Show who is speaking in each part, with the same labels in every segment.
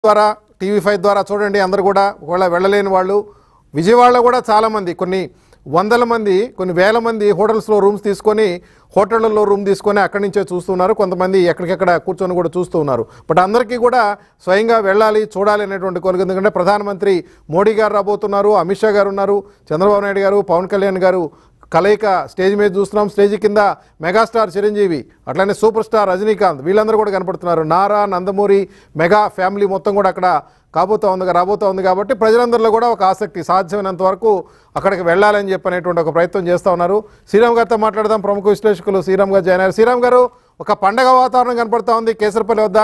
Speaker 1: ద్వారా TV five ద్వారా చూడండి అందరు కూడా ఒకవేళ వెళ్ళలేని వాళ్ళు విజయవాడలో కూడా చాలామంది కొన్ని వందల మంది కొన్ని వేల మంది హోటల్స్లో రూమ్స్ తీసుకొని హోటళ్లలో రూమ్ తీసుకొని అక్కడి నుంచే చూస్తున్నారు కొంతమంది ఎక్కడికెక్కడ కూర్చొని కూడా చూస్తూ ఉన్నారు బట్ అందరికీ కూడా స్వయంగా వెళ్ళాలి చూడాలి అనేటువంటి కోరిక ఎందుకంటే ప్రధానమంత్రి మోడీ గారు రాబోతున్నారు అమిత్ షా గారు ఉన్నారు చంద్రబాబు నాయుడు గారు పవన్ కళ్యాణ్ గారు కలయిక స్టేజ్ మీద చూస్తున్నాం స్టేజ్ కింద మెగాస్టార్ చిరంజీవి అట్లానే సూపర్ స్టార్ రజనీకాంత్ వీళ్ళందరూ కూడా కనపడుతున్నారు నారా నందమూరి మెగా ఫ్యామిలీ మొత్తం కూడా అక్కడ కాబోతా ఉంది రాబోతా ఉంది కాబట్టి ప్రజలందరిలో కూడా ఒక ఆసక్తి సాధ్యమైనంత వరకు అక్కడికి వెళ్ళాలని చెప్పనేటువంటి ఒక ప్రయత్నం చేస్తూ ఉన్నారు శ్రీరామ్ గారితో మాట్లాడదాం ప్రముఖ విశ్లేషకులు శ్రీరామ్ గారు జాయిన్ అయ్యారు శ్రీరామ్ గారు ఒక పండగ వాతావరణం కనపడతా ఉంది కేసరపల్లి వద్ద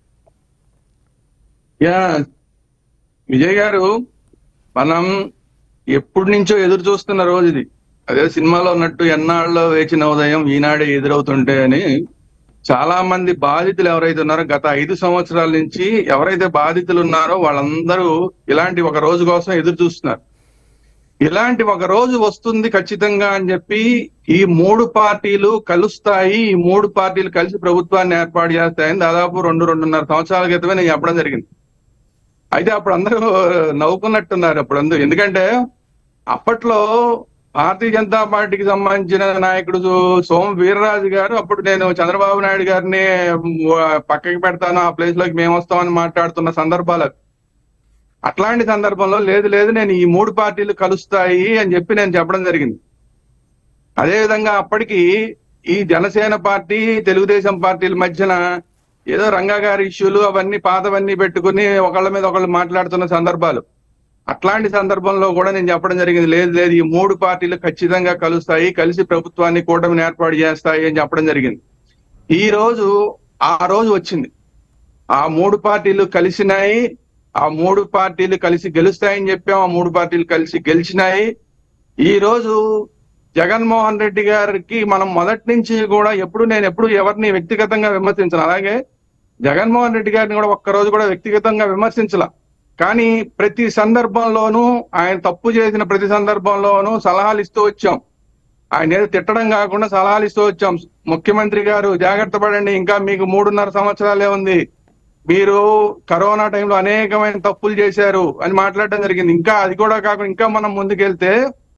Speaker 2: యా విజయ్ గారు మనం ఎప్పటి నుంచో ఎదురు చూస్తున్న రోజు ఇది అదే సినిమాలో ఉన్నట్టు ఎన్నాళ్ళలో వేచిన ఉదయం ఈనాడే ఎదురవుతుంటే అని చాలా మంది బాధితులు ఎవరైతే ఉన్నారో గత ఐదు సంవత్సరాల నుంచి ఎవరైతే బాధితులు ఉన్నారో వాళ్ళందరూ ఇలాంటి ఒక రోజు కోసం ఎదురు చూస్తున్నారు ఇలాంటి ఒక రోజు వస్తుంది ఖచ్చితంగా అని చెప్పి ఈ మూడు పార్టీలు కలుస్తాయి ఈ మూడు పార్టీలు కలిసి ప్రభుత్వాన్ని ఏర్పాటు చేస్తాయని దాదాపు రెండు రెండున్నర సంవత్సరాల క్రితమే నేను చెప్పడం జరిగింది అయితే అప్పుడు అందరూ నవ్వుకున్నట్టున్నారు అప్పుడు అందరూ ఎందుకంటే అప్పట్లో భారతీయ జనతా పార్టీకి సంబంధించిన నాయకుడు సోమ వీర్రాజు గారు అప్పుడు నేను చంద్రబాబు నాయుడు గారిని వ- పక్కకి పెడతాను ఆ ప్లేస్ లోకి మేము వస్తామని మాట్లాడుతున్న సందర్భాలు అవి. అట్లాంటి సందర్భంలో లేదు లేదు నేను ఈ మూడు పార్టీలు కలుస్తాయి అని చెప్పి నేను చెప్పడం జరిగింది అదే విధంగా అప్పటికి ఈ జనసేన పార్టీ తెలుగుదేశం పార్టీల మధ్యన ఏదో రంగా గారి ఇష్యూలు అవన్నీ పాతవన్నీ పెట్టుకుని ఒకళ్ళ మీద ఒకళ్ళు మాట్లాడుతున్న సందర్భాలు అట్లాంటి సందర్భంలో కూడా నేను చెప్పడం జరిగింది లేదు లేదు ఈ మూడు పార్టీలు ఖచ్చితంగా కలుస్తాయి కలిసి ప్రభుత్వాన్ని కూటమిని ఏర్పాటు చేస్తాయి అని చెప్పడం జరిగింది ఈ రోజు ఆ రోజు వచ్చింది ఆ మూడు పార్టీలు కలిసినాయి ఆ మూడు పార్టీలు కలిసి గెలుస్తాయని చెప్పాం ఆ మూడు పార్టీలు కలిసి గెలిచినాయి ఈ రోజు జగన్మోహన్ రెడ్డి గారికి మనం మొదటి నుంచి కూడా ఎప్పుడు నేను ఎప్పుడు ఎవరిని వ్యక్తిగతంగా విమర్శించను అలాగే జగన్మోహన్ రెడ్డి గారిని కూడా ఒక్క రోజు కూడా వ్యక్తిగతంగా విమర్శించలా కానీ ప్రతి సందర్భంలోనూ ఆయన తప్పు చేసిన ప్రతి సందర్భంలోనూ సలహాలు ఇస్తూ వచ్చాం ఆయన ఏదో తిట్టడం కాకుండా సలహాలు ఇస్తూ వచ్చాం ముఖ్యమంత్రి గారు జాగ్రత్త పడండి ఇంకా మీకు మూడున్నర సంవత్సరాలే ఉంది మీరు కరోనా టైంలో అనేకమైన తప్పులు చేశారు అని మాట్లాడడం జరిగింది ఇంకా అది కూడా కాకుండా ఇంకా మనం ముందుకెళ్తే